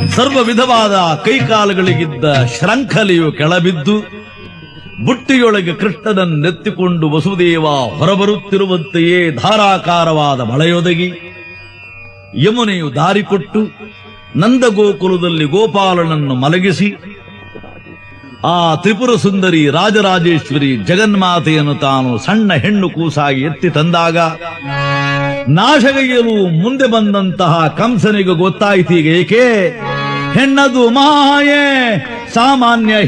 ಸರ್ವ ವಿಧವಾದ ಕೈಕಾಲುಗಳಿಗಿದ್ದ ಶೃಂಖಲೆಯು ಕೆಳಬಿದ್ದು ಬುಟ್ಟಿಯೊಳಗೆ ಕೃಷ್ಣನನ್ನೆತ್ತಿಕೊಂಡು ವಸುದೇವ ಹೊರಬರುತ್ತಿರುವಂತೆಯೇ ಧಾರಾಕಾರವಾದ ಮಳೆಯೊದಗಿ ಯಮುನೆಯು ದಾರಿ ಕೊಟ್ಟು ನಂದಗೋಕುಲದಲ್ಲಿ ಗೋಪಾಲನನ್ನು ಮಲಗಿಸಿ ಆ ತ್ರಿಪುರ ಸುಂದರಿ ರಾಜರಾಜೇಶ್ವರಿ ಜಗನ್ಮಾತೆಯನ್ನು ತಾನು ಸಣ್ಣ ಹೆಣ್ಣು ಕೂಸಾಗಿ ಎತ್ತಿ ತಂದಾಗ ನಾಶಗೈಯಲು ಮುಂದೆ ಬಂದಂತಹ ಕಂಸನಿಗೆ ಗೊತ್ತಾಯ್ತೀಗ ಏಕೆ ಹೆಣ್ಣದು ಮಾಯೆ ಸಾಮಾನ್ಯ